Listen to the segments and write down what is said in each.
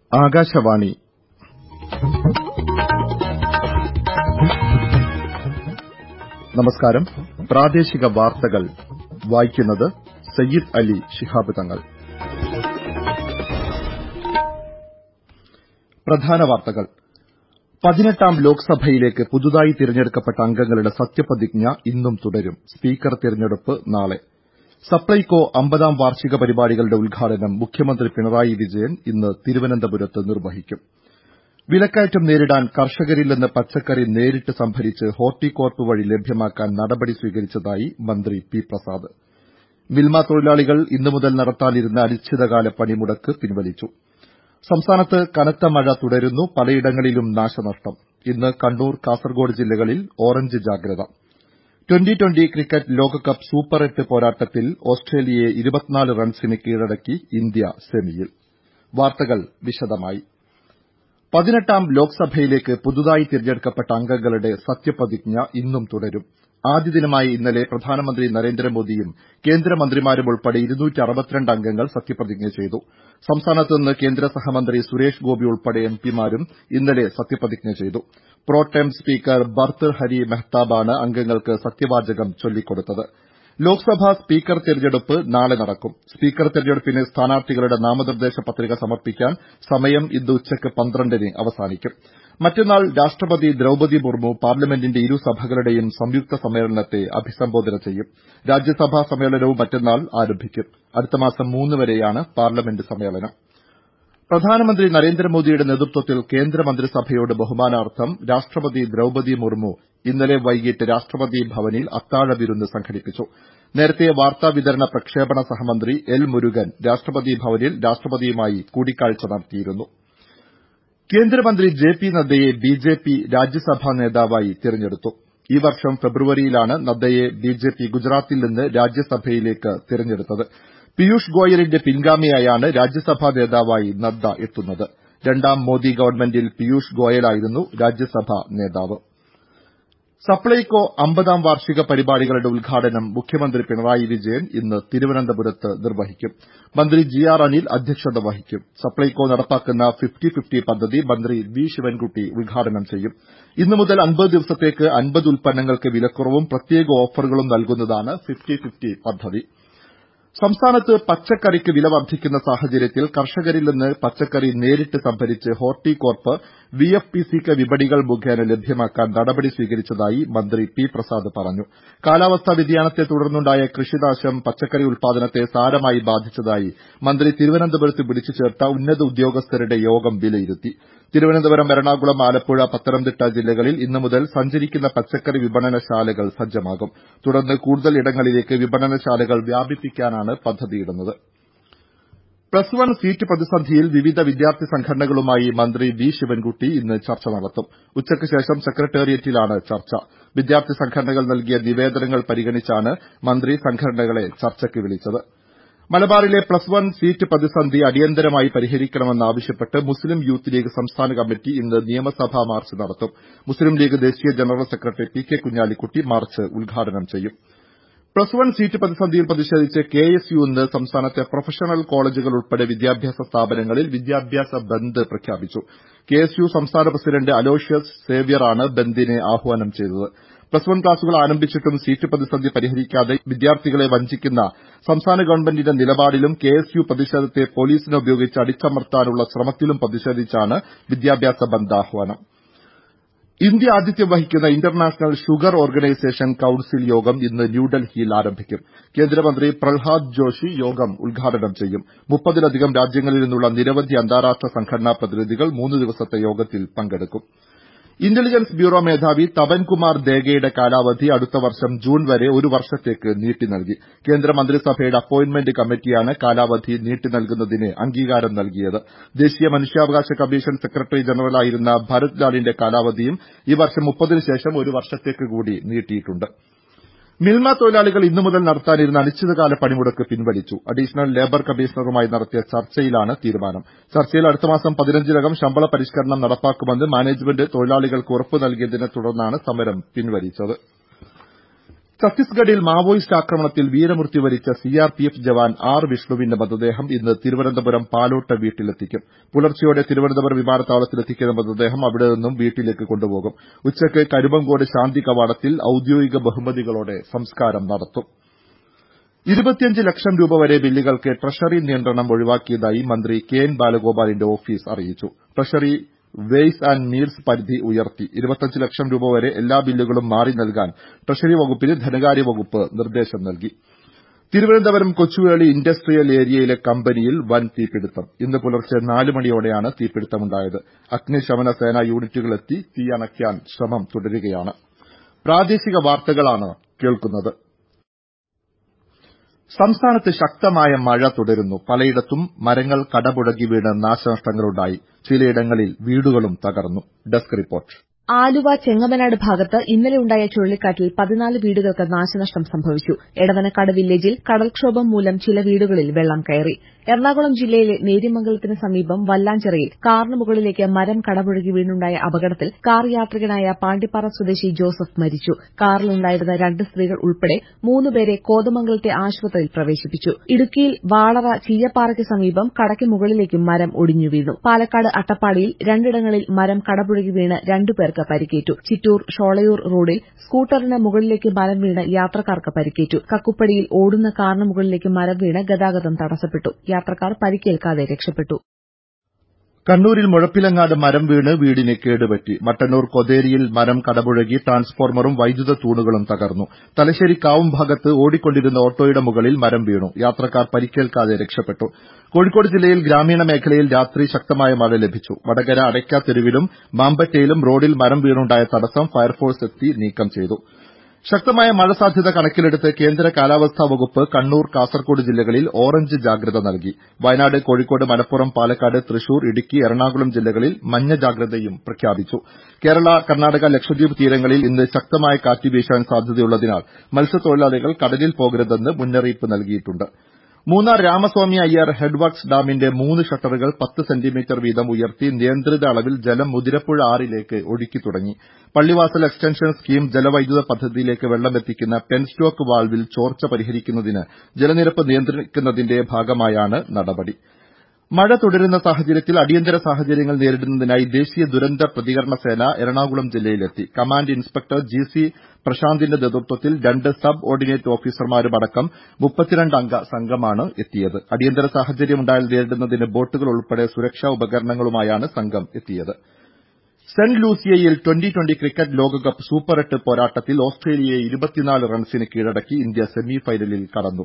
ആകാശവാണി നമസ്കാരം പ്രാദേശിക വാർത്തകൾ വായിക്കുന്നത് സയ്യിദ് അലി ശിഹാബ് തങ്ങൾ പ്രധാന വാർത്തകൾ പതിനെട്ടാം ലോക്സഭയിലേക്ക് പുതുതായി തിരഞ്ഞെടുക്കപ്പെട്ട അംഗങ്ങളുടെ സത്യപ്രതിജ്ഞ ഇന്നും തുടരും സ്പീക്കർ തിരഞ്ഞെടുപ്പ് നാളെ സപ്ലൈകോ അമ്പതാം വാർഷിക പരിപാടികളുടെ ഉദ്ഘാടനം മുഖ്യമന്ത്രി പിണറായി വിജയൻ ഇന്ന് തിരുവനന്തപുരത്ത് നിർവഹിക്കും വിലക്കയറ്റം നേരിടാൻ കർഷകരിൽ നിന്ന് പച്ചക്കറി നേരിട്ട് സംഭരിച്ച് ഹോർട്ടികോർപ്പ് വഴി ലഭ്യമാക്കാൻ നടപടി സ്വീകരിച്ചതായി മന്ത്രി പി പ്രസാദ് മിൽമ തൊഴിലാളികൾ ഇന്നു മുതൽ നടത്താനിരുന്ന അനിശ്ചിതകാല പണിമുടക്ക് പിൻവലിച്ചു സംസ്ഥാനത്ത് കനത്ത മഴ തുടരുന്നു പലയിടങ്ങളിലും നാശനഷ്ടം ഇന്ന് കണ്ണൂർ കാസർകോട് ജില്ലകളിൽ ഓറഞ്ച് ജാഗ്രത ട്വന്റി ട്വന്റി ക്രിക്കറ്റ് ലോകകപ്പ് സൂപ്പർ എട്ട് പോരാട്ടത്തിൽ ഓസ്ട്രേലിയയെ റൺസിന് കീഴടക്കി ഇന്ത്യ സെമിയിൽ വാർത്തകൾ വിശദമായി പതിനെട്ടാം ലോക്സഭയിലേക്ക് പുതുതായി തിരഞ്ഞെടുക്കപ്പെട്ട അംഗങ്ങളുടെ സത്യപ്രതിജ്ഞ ഇന്നും തുടരും ആദ്യ ദിനമായ ഇന്നലെ പ്രധാനമന്ത്രി നരേന്ദ്രമോദിയും കേന്ദ്രമന്ത്രിമാരും ഉൾപ്പെടെ അംഗങ്ങൾ സത്യപ്രതിജ്ഞ ചെയ്തു സംസ്ഥാനത്ത് നിന്ന് കേന്ദ്ര സഹമന്ത്രി സുരേഷ് ഗോപി ഉൾപ്പെടെ എംപിമാരും ഇന്നലെ സത്യപ്രതിജ്ഞ ചെയ്തു പ്രോടേം സ്പീക്കർ ഭർതൃഹരി മെഹ്താബാണ് അംഗങ്ങൾക്ക് സത്യവാചകം ചൊല്ലിക്കൊടുത്തത് ലോക്സഭാ സ്പീക്കർ തെരഞ്ഞെടുപ്പ് നാളെ നടക്കും സ്പീക്കർ തെരഞ്ഞെടുപ്പിന് സ്ഥാനാർത്ഥികളുടെ നാമനിർദ്ദേശ പത്രിക സമർപ്പിക്കാൻ സമയം ഇന്ന് ഉച്ചയ്ക്ക് പന്ത്രണ്ടിന് അവസാനിക്കും മറ്റന്നാൾ രാഷ്ട്രപതി ദ്രൌപതി മുർമു പാർലമെന്റിന്റെ ഇരുസഭകളുടെയും സംയുക്ത സമ്മേളനത്തെ അഭിസംബോധന ചെയ്യും രാജ്യസഭാ സമ്മേളനവും മറ്റന്നാൾ ആരംഭിക്കും അടുത്തമാസം മൂന്ന് വരെയാണ് പാർലമെന്റ് സമ്മേളനം പ്രധാനമന്ത്രി നരേന്ദ്രമോദിയുടെ നേതൃത്വത്തിൽ കേന്ദ്രമന്ത്രിസഭയോട് ബഹുമാനാർത്ഥം രാഷ്ട്രപതി ദ്രൌപതി മുർമു ഇന്നലെ വൈകിട്ട് രാഷ്ട്രപതി ഭവനിൽ അത്താഴ വിരുന്ന് സംഘടിപ്പിച്ചു നേരത്തെ വാർത്താവിതരണ പ്രക്ഷേപണ സഹമന്ത്രി എൽ മുരുകൻ രാഷ്ട്രപതി ഭവനിൽ രാഷ്ട്രപതിയുമായി കൂടിക്കാഴ്ച നടത്തിയിരുന്നു കേന്ദ്രമന്ത്രി ജെ പി നദ്ദയെ ബിജെപി രാജ്യസഭാ നേതാവായി തിരഞ്ഞെടുത്തു ഈ വർഷം ഫെബ്രുവരിയിലാണ് നദ്ദയെ ബിജെപി ഗുജറാത്തിൽ നിന്ന് രാജ്യസഭയിലേക്ക് തിരഞ്ഞെടുത്തത് പീയൂഷ് ഗോയലിന്റെ പിൻഗാമിയായാണ് രാജ്യസഭാ നേതാവായി നദ്ദ എത്തുന്നത് രണ്ടാം മോദി ഗവൺമെന്റിൽ പീയൂഷ് ഗോയലായിരുന്നു രാജ്യസഭാ നേതാവ് സപ്ലൈകോ അമ്പതാം വാർഷിക പരിപാടികളുടെ ഉദ്ഘാടനം മുഖ്യമന്ത്രി പിണറായി വിജയൻ ഇന്ന് തിരുവനന്തപുരത്ത് നിർവഹിക്കും മന്ത്രി ജി ആർ അനിൽ അധ്യക്ഷത വഹിക്കും സപ്ലൈകോ നടപ്പാക്കുന്ന ഫിഫ്റ്റി ഫിഫ്റ്റി പദ്ധതി മന്ത്രി വി ശിവൻകുട്ടി ഉദ്ഘാടനം ചെയ്യും ഇന്നു മുതൽ അൻപത് ദിവസത്തേക്ക് അൻപത് ഉൽപ്പന്നങ്ങൾക്ക് വിലക്കുറവും പ്രത്യേക ഓഫറുകളും നൽകുന്നതാണ് ഫിഫ്റ്റി ഫിഫ്റ്റി പദ്ധതി സംസ്ഥാനത്ത് പച്ചക്കറിക്ക് വില വർദ്ധിക്കുന്ന സാഹചര്യത്തിൽ കർഷകരിൽ നിന്ന് പച്ചക്കറി നേരിട്ട് സംഭരിച്ച് ഹോർട്ടികോർപ്പ് വിഎഫ്പിസിക്ക് വിപണികൾ മുഖേന ലഭ്യമാക്കാൻ നടപടി സ്വീകരിച്ചതായി മന്ത്രി പി പ്രസാദ് പറഞ്ഞു കാലാവസ്ഥാ വ്യതിയാനത്തെ തുടർന്നുണ്ടായ കൃഷിനാശം പച്ചക്കറി ഉൽപാദനത്തെ സാരമായി ബാധിച്ചതായി മന്ത്രി തിരുവനന്തപുരത്ത് വിളിച്ചു ചേർത്ത ഉന്നത ഉദ്യോഗസ്ഥരുടെ യോഗം വിലയിരുത്തി തിരുവനന്തപുരം എറണാകുളം ആലപ്പുഴ പത്തനംതിട്ട ജില്ലകളിൽ ഇന്നു മുതൽ സഞ്ചരിക്കുന്ന പച്ചക്കറി വിപണനശാലകൾ സജ്ജമാകും തുടർന്ന് കൂടുതൽ ഇടങ്ങളിലേക്ക് വിപണനശാലകൾ വ്യാപിപ്പിക്കാനാണ് പദ്ധതിയിടുന്നത് പ്ലസ് വൺ സീറ്റ് പ്രതിസന്ധിയിൽ വിവിധ വിദ്യാർത്ഥി സംഘടനകളുമായി മന്ത്രി വി ശിവൻകുട്ടി ഇന്ന് ചർച്ച നടത്തും ഉച്ചയ്ക്ക് ശേഷം സെക്രട്ടേറിയറ്റിലാണ് ചർച്ച വിദ്യാർത്ഥി സംഘടനകൾ നൽകിയ നിവേദനങ്ങൾ പരിഗണിച്ചാണ് മന്ത്രി സംഘടനകളെ ചർച്ചയ്ക്ക് വിളിച്ചത് മലബാറിലെ പ്ലസ് വൺ സീറ്റ് പ്രതിസന്ധി അടിയന്തരമായി പരിഹരിക്കണമെന്നാവശ്യപ്പെട്ട് മുസ്ലിം യൂത്ത് ലീഗ് സംസ്ഥാന കമ്മിറ്റി ഇന്ന് നിയമസഭാ മാർച്ച് നടത്തും മുസ്ലിം ലീഗ് ദേശീയ general secretary P K Kunhalikutty march ഉദ്ഘാടനം ചെയ്യും പ്ലസ് വൺ സീറ്റ് പ്രതിസന്ധിയിൽ പ്രതിഷേധിച്ച് കെ എസ് യു ഇന്ന് സംസ്ഥാനത്തെ പ്രൊഫഷണൽ കോളേജുകൾ ഉൾപ്പെടെ വിദ്യാഭ്യാസ സ്ഥാപനങ്ങളിൽ വിദ്യാഭ്യാസ ബന്ദ് പ്രഖ്യാപിച്ചു കെ എസ് യു സംസ്ഥാന പ്രസിഡന്റ് അലോഷ്യസ് സേവ്യറാണ് ബന്ദിന് ആഹ്വാനം ചെയ്തത് പ്ലസ് വൺ ക്ലാസുകൾ ആരംഭിച്ചിട്ടും സീറ്റ് പ്രതിസന്ധി പരിഹരിക്കാതെ വിദ്യാർത്ഥികളെ വഞ്ചിക്കുന്ന സംസ്ഥാന ഗവൺമെന്റിന്റെ നിലപാടിലും കെ എസ് യു പ്രതിഷേധത്തെ പോലീസിനെ ഉപയോഗിച്ച് അടിച്ചമർത്താനുള്ള ശ്രമത്തിലും പ്രതിഷേധിച്ചാണ് വിദ്യാഭ്യാസ ബന്ദ് ആഹ്വാനം ഇന്ത്യ ആതിഥ്യം വഹിക്കുന്ന ഇന്റർനാഷണൽ ഷുഗർ ഓർഗനൈസേഷൻ കൌൺസിൽ യോഗം ഇന്ന് ന്യൂഡൽഹിയിൽ ആരംഭിക്കും കേന്ദ്രമന്ത്രി പ്രഹ്ലാദ് ജോഷി യോഗം ഉദ്ഘാടനം ചെയ്യും മുപ്പതിലധികം രാജ്യങ്ങളിൽ നിന്നുള്ള നിരവധി അന്താരാഷ്ട്ര സംഘടനാ പ്രതിനിധികൾ മൂന്ന് ദിവസത്തെ യോഗത്തിൽ പങ്കെടുക്കും ഇന്റലിജൻസ് ബ്യൂറോ മേധാവി തപൻകുമാർ ദേഗയുടെ കാലാവധി അടുത്ത വർഷം ജൂൺ വരെ ഒരു വർഷത്തേക്ക് നീട്ടി നൽകി കേന്ദ്രമന്ത്രിസഭയുടെ അപ്പോയിന്റ്മെന്റ് കമ്മിറ്റിയാണ് കാലാവധി നീട്ടി നൽകുന്നതിന് അംഗീകാരം നൽകിയത് ദേശീയ മനുഷ്യാവകാശ കമ്മീഷൻ സെക്രട്ടറി ജനറലായിരുന്ന ഭരത് ലാലിന്റെ കാലാവധിയും ഈ വർഷം മുപ്പതിന് ശേഷം ഒരു വർഷത്തേക്ക് കൂടി നീട്ടിയിട്ടുണ്ട് മിൽമ തൊഴിലാളികൾ ഇന്നു മുതൽ നടത്താനിരുന്ന അനിശ്ചിതകാല പണിമുടക്ക് പിൻവലിച്ചു അഡീഷണൽ ലേബർ കമ്മീഷണറുമായി നടത്തിയ ചർച്ചയിലാണ് തീരുമാനം ചർച്ചയിൽ അടുത്ത മാസം പതിനഞ്ചിനകം ശമ്പള പരിഷ്കരണം നടപ്പാക്കുമെന്ന് മാനേജ്മെന്റ് തൊഴിലാളികൾക്ക് ഉറപ്പ് നൽകിയതിനെ തുടർന്നാണ് സമരം പിൻവലിച്ചത് ഛത്തീസ്ഗഡിൽ മാവോയിസ്റ്റ് ആക്രമണത്തിൽ വീരമൃത്യു വരിച്ച സിആർപിഎഫ് ജവാൻ ആർ വിഷ്ണുവിന്റെ മൃതദേഹം ഇന്ന് തിരുവനന്തപുരം പാലോട്ട് വീട്ടിലെത്തിക്കും പുലർച്ചെയോടെ തിരുവനന്തപുരം വിമാനത്താവളത്തിലെത്തിക്കുന്ന മൃതദേഹം അവിടെ നിന്നും വീട്ടിലേക്ക് കൊണ്ടുപോകും ഉച്ചയ്ക്ക് കരുവങ്കോട് ശാന്തി കവാടത്തിൽ ഔദ്യോഗിക ബഹുമതികളോടെ സംസ്കാരം നടത്തും ഇരുപത്തിയഞ്ച് ലക്ഷം രൂപ വരെ ബില്ലുകൾക്ക് ട്രഷറി നിയന്ത്രണം ഒഴിവാക്കിയതായി മന്ത്രി കെ എൻ ബാലഗോപാലിന്റെ ഓഫീസ് അറിയിച്ചു ട്രഷറി വെയ്സ് ആന്റ് മീൽസ് പരിധി ഉയർത്തി ഇരുപത്തിയഞ്ച് ലക്ഷം രൂപ വരെ എല്ലാ ബില്ലുകളും മാറി നൽകാൻ ട്രഷറി വകുപ്പിന് ധനകാര്യ വകുപ്പ് നിർദ്ദേശം നൽകി തിരുവനന്തപുരം കൊച്ചുവേളി ഇൻഡസ്ട്രിയൽ ഏരിയയിലെ കമ്പനിയിൽ വൻ തീപിടുത്തം ഇന്ന് പുലർച്ചെ നാല് മണിയോടെയാണ് തീപിടുത്തമുണ്ടായത് അഗ്നിശമന സേനാ യൂണിറ്റുകളെത്തി തീയണയ്ക്കാൻ ശ്രമം തുടരുകയാണ് പ്രാദേശിക വാർത്തകളാണ് കേൾക്കുന്നത് സംസ്ഥാനത്ത് ശക്തമായ മഴ തുടരുന്നു പലയിടത്തും മരങ്ങൾ കടപുഴകി വീണ് നാശനഷ്ടങ്ങളുണ്ടായി ചിലയിടങ്ങളിൽ വീടുകളും തകർന്നു ഡെസ്ക് റിപ്പോർട്ട് ആലുവ ചെങ്ങമനാട് ഭാഗത്ത് ഇന്നലെ ഉണ്ടായ ചുഴലിക്കാറ്റിൽ പതിനാല് വീടുകൾക്ക് നാശനഷ്ടം സംഭവിച്ചു എടവനക്കാട് വില്ലേജിൽ കടൽക്ഷോഭം മൂലം ചില വീടുകളിൽ വെള്ളം കയറി എറണാകുളം ജില്ലയിലെ നേര്യമംഗലത്തിന് സമീപം വല്ലാഞ്ചിറയിൽ കാറിന് മുകളിലേക്ക് മരം കടപുഴകി വീണുണ്ടായ അപകടത്തിൽ കാർ യാത്രികനായ പാണ്ടിപ്പാറ സ്വദേശി ജോസഫ് മരിച്ചു കാറിലുണ്ടായിരുന്ന രണ്ട് സ്ത്രീകൾ ഉൾപ്പെടെ മൂന്നുപേരെ കോതമംഗലത്തെ ആശുപത്രിയിൽ പ്രവേശിപ്പിച്ചു ഇടുക്കിയിൽ വാളറ ചീയപ്പാറയ്ക്ക് സമീപം കടയ്ക്ക് മുകളിലേക്ക് മരം ഒടിഞ്ഞു വീണു പാലക്കാട് അട്ടപ്പാടിയിൽ രണ്ടിടങ്ങളിൽ മരം കടപുഴകി വീണ് രണ്ടുപേർക്ക് പരിക്കേറ്റു ചിറ്റൂർ ഷോളയൂർ റോഡിൽ സ്കൂട്ടറിന് മുകളിലേക്ക് മരം വീണ് യാത്രക്കാർക്ക് പരിക്കേറ്റു കക്കുപ്പടിയിൽ ഓടുന്ന കാറിന് മുകളിലേക്ക് മരം വീണ് ഗതാഗതം തടസ്സപ്പെട്ടു യാത്രക്കാർ പരിക്കേൽക്കാതെ രക്ഷപ്പെട്ടു കണ്ണൂരിൽ മുഴപ്പിലങ്ങാട് മരം വീണ് വീടിന് കേടുപറ്റി മട്ടന്നൂർ കൊതേരിയിൽ മരം കടപുഴകി ട്രാൻസ്ഫോർമറും വൈദ്യുത തൂണുകളും തകർന്നു തലശ്ശേരി കാവും ഭാഗത്ത് ഓടിക്കൊണ്ടിരുന്ന ഓട്ടോയുടെ മുകളിൽ മരം വീണു യാത്രക്കാർ പരിക്കേൽക്കാതെ രക്ഷപ്പെട്ടു കോഴിക്കോട് ജില്ലയിൽ ഗ്രാമീണ മേഖലയിൽ രാത്രി ശക്തമായ മഴ ലഭിച്ചു വടകര അടയ്ക്ക തെരുവിലും മാമ്പറ്റയിലും റോഡിൽ മരം വീണുണ്ടായ തടസ്സം ഫയർഫോഴ്സ് എത്തി നീക്കം ചെയ്തു ശക്തമായ മഴ സാധ്യത കണക്കിലെടുത്ത് കേന്ദ്ര കാലാവസ്ഥാ വകുപ്പ് കണ്ണൂർ കാസർകോട് ജില്ലകളിൽ ഓറഞ്ച് ജാഗ്രത നൽകി വയനാട് കോഴിക്കോട് മലപ്പുറം പാലക്കാട് തൃശൂർ ഇടുക്കി എറണാകുളം ജില്ലകളിൽ മഞ്ഞ ജാഗ്രതയും പ്രഖ്യാപിച്ചു കേരള കർണാടക ലക്ഷദ്വീപ് തീരങ്ങളിൽ ഇന്ന് ശക്തമായ കാറ്റ് വീശാൻ സാധ്യതയുള്ളതിനാൽ മത്സ്യത്തൊഴിലാളികൾ കടലിൽ പോകരുതെന്ന് മുന്നറിയിപ്പ് നൽകിയിട്ടുണ്ട് മൂന്നാർ രാമസ്വാമി അയ്യർ ഹെഡ്വർക്സ് ഡാമിന്റെ മൂന്ന് ഷട്ടറുകൾ പത്ത് സെന്റിമീറ്റർ വീതം ഉയർത്തി നിയന്ത്രിത അളവിൽ ജലം മുതിരപ്പുഴ ആറിലേക്ക് ഒഴുക്കി തുടങ്ങി പള്ളിവാസൽ എക്സ്റ്റൻഷൻ സ്കീം ജലവൈദ്യുത പദ്ധതിയിലേക്ക് വെള്ളമെത്തിക്കുന്ന പെൻസ്റ്റോക്ക് വാൾവിൽ ചോർച്ച പരിഹരിക്കുന്നതിന് ജലനിരപ്പ് നിയന്ത്രിക്കുന്നതിന്റെ ഭാഗമായാണ് നടപടി മഴ തുടരുന്ന സാഹചര്യത്തിൽ അടിയന്തര സാഹചര്യങ്ങൾ നേരിടുന്നതിനായി ദേശീയ ദുരന്ത പ്രതികരണ സേന എറണാകുളം ജില്ലയിലെത്തി കമാൻഡ് ഇൻസ്പെക്ടർ ജി സി പ്രശാന്തിന്റെ നേതൃത്വത്തിൽ രണ്ട് സബ് ഓർഡിനേറ്റ് ഓഫീസർമാരുമടക്കം മുപ്പത്തിരണ്ട് അംഗ സംഘമാണ് എത്തിയത് അടിയന്തര സാഹചര്യമുണ്ടായാൽ നേരിടുന്നതിന് ബോട്ടുകൾ ഉൾപ്പെടെ സുരക്ഷാ ഉപകരണങ്ങളുമായാണ് സംഘം എത്തിയത് സെന്റ് ലൂസിയയിൽ ട്വന്റി ട്വന്റി ക്രിക്കറ്റ് ലോകകപ്പ് സൂപ്പർ എട്ട് പോരാട്ടത്തിൽ ഓസ്ട്രേലിയയെ ഇരുപത്തിനാല് റൺസിന് കീഴടക്കി ഇന്ത്യ സെമി ഫൈനലിൽ കടന്നു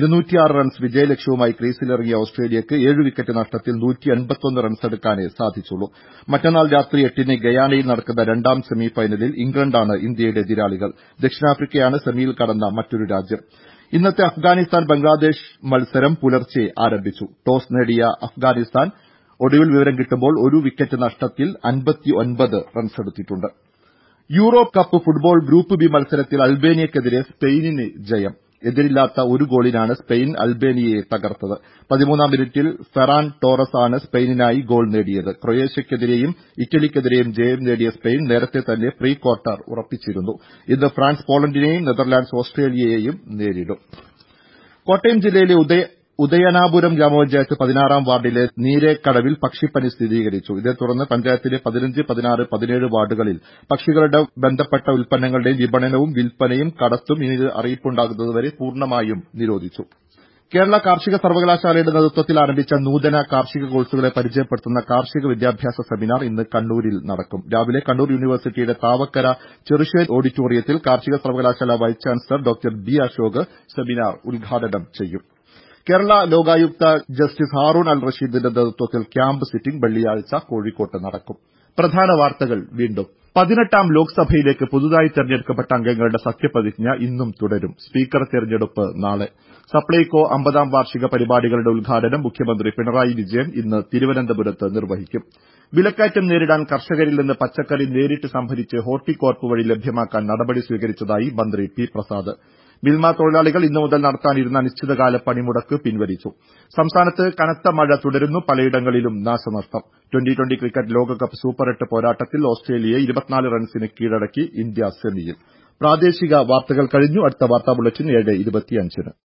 റൺസ് വിജയലക്ഷ്യവുമായി ക്രീസിലിറങ്ങിയ ഓസ്ട്രേലിയക്ക് ഏഴ് വിക്കറ്റ് നഷ്ടത്തിൽ റൺസെടുക്കാനേ സാധിച്ചുള്ളൂ മറ്റന്നാൾ രാത്രി എട്ടിന് ഗയാനയിൽ നടക്കുന്ന രണ്ടാം സെമി ഫൈനലിൽ ഇംഗ്ലണ്ടാണ് ഇന്ത്യയുടെ എതിരാളികൾ ദക്ഷിണാഫ്രിക്കയാണ് സെമിയിൽ കടന്ന മറ്റൊരു രാജ്യം ഇന്നത്തെ അഫ്ഗാനിസ്ഥാൻ ബംഗ്ലാദേശ് മത്സരം പുലർച്ചെ ആരംഭിച്ചു ടോസ് നേടിയ അഫ്ഗാനിസ്ഥാൻ ഒടുവിൽ വിവരം കിട്ടുമ്പോൾ ഒരു വിക്കറ്റ് നഷ്ടത്തിൽ റൺസെടുത്തിട്ടുണ്ട് Europe cup football group B മത്സരത്തിൽ അൽബേനിയയ്ക്കെതിരെ സ്പെയിനിന് ജയം എതിരില്ലാത്ത ഒരു ഗോളിനാണ് സ്പെയിൻ അൽബേനിയയെ തകർത്തത് പതിമൂന്നാം മിനിറ്റിൽ ഫെറാൻ ടോറസ് ആണ് സ്പെയിനിനായി ഗോൾ നേടിയത് ക്രൊയേഷ്യയ്ക്കെതിരെയും ഇറ്റലിക്കെതിരെയും ജയം നേടിയ സ്പെയിൻ നേരത്തെ തന്നെ പ്രീ ക്വാർട്ടർ ഉറപ്പിച്ചിരുന്നു ഇന്ന് ഫ്രാൻസ് പോളണ്ടിനെയും നെതർലാൻഡ്സ് ഓസ്ട്രേലിയയെയും നേരിടും കോട്ടയം ജില്ലയിലെ ഉദയനാപുരം ഗ്രാമപഞ്ചായത്ത് പതിനാറാം വാർഡിലെ നീരേക്കടവിൽ പക്ഷിപ്പനി സ്ഥിരീകരിച്ചു ഇതേ തുടർന്ന് പഞ്ചായത്തിലെ പതിനഞ്ച് പതിനാറ് പതിനേഴ് വാർഡുകളിൽ പക്ഷികളുടെ ബന്ധപ്പെട്ട ഉൽപ്പന്നങ്ങളുടെ വിപണനവും വിൽപ്പനയും കടത്തും ഇനി അറിയിപ്പുണ്ടാകുന്നതുവരെ പൂർണ്ണമായും നിരോധിച്ചു കേരള കാർഷിക സർവകലാശാലയുടെ നേതൃത്വത്തിൽ ആരംഭിച്ച നൂതന കാർഷിക കോഴ്സുകളെ പരിചയപ്പെടുത്തുന്ന കാർഷിക വിദ്യാഭ്യാസ സെമിനാർ ഇന്ന് കണ്ണൂരിൽ നടക്കും രാവിലെ കണ്ണൂർ യൂണിവേഴ്സിറ്റിയുടെ താവക്കര ചെറുശ്ശേരി ഓഡിറ്റോറിയത്തിൽ കാർഷിക സർവകലാശാല vice chancellor doctor B Ashok seminar ഉദ്ഘാടനം ചെയ്യും കേരള ലോകായുക്ത ജസ്റ്റിസ് ഹാറൂൺ അൽ റഷീദിന്റെ നേതൃത്വത്തിൽ ക്യാമ്പ് സിറ്റിംഗ് വെള്ളിയാഴ്ച കോഴിക്കോട്ട് നടക്കും പ്രധാന വാർത്തകൾ വീണ്ടും പതിനെട്ടാം ലോക്സഭയിലേക്ക് പുതുതായി തെരഞ്ഞെടുക്കപ്പെട്ട അംഗങ്ങളുടെ സത്യപ്രതിജ്ഞ ഇന്നും തുടരും സ്പീക്കർ തെരഞ്ഞെടുപ്പ് നാളെ സപ്ലൈകോ അമ്പതാം വാർഷിക പരിപാടികളുടെ ഉദ്ഘാടനം മുഖ്യമന്ത്രി പിണറായി വിജയൻ ഇന്ന് തിരുവനന്തപുരത്ത് നിർവഹിക്കും വിലക്കയറ്റം നേരിടാൻ കർഷകരിൽ നിന്ന് പച്ചക്കറി നേരിട്ട് സംഭരിച്ച് ഹോർട്ടികോർപ്പ് വഴി ലഭ്യമാക്കാൻ നടപടി സ്വീകരിച്ചതായി മന്ത്രി പി പ്രസാദ് മിൽമ തൊഴിലാളികൾ ഇന്നു മുതൽ നടത്താനിരുന്ന അനിശ്ചിതകാല പണിമുടക്ക് പിൻവലിച്ചു സംസ്ഥാനത്ത് കനത്ത മഴ തുടരുന്നു പലയിടങ്ങളിലും നാശനഷ്ടം ട്വന്റി ട്വന്റി ക്രിക്കറ്റ് ലോകകപ്പ് സൂപ്പർ എട്ട് പോരാട്ടത്തിൽ ഓസ്ട്രേലിയയെ ഇരുപത്തിനാല് റൺസിന് കീഴടക്കി ഇന്ത്യ സെമിയിൽ പ്രാദേശിക വാർത്തകൾ കഴിഞ്ഞു അടുത്ത വാർത്താ ബുള്ളറ്റിൻ ഏഴ് ഇരുപത്തിയഞ്ചിന്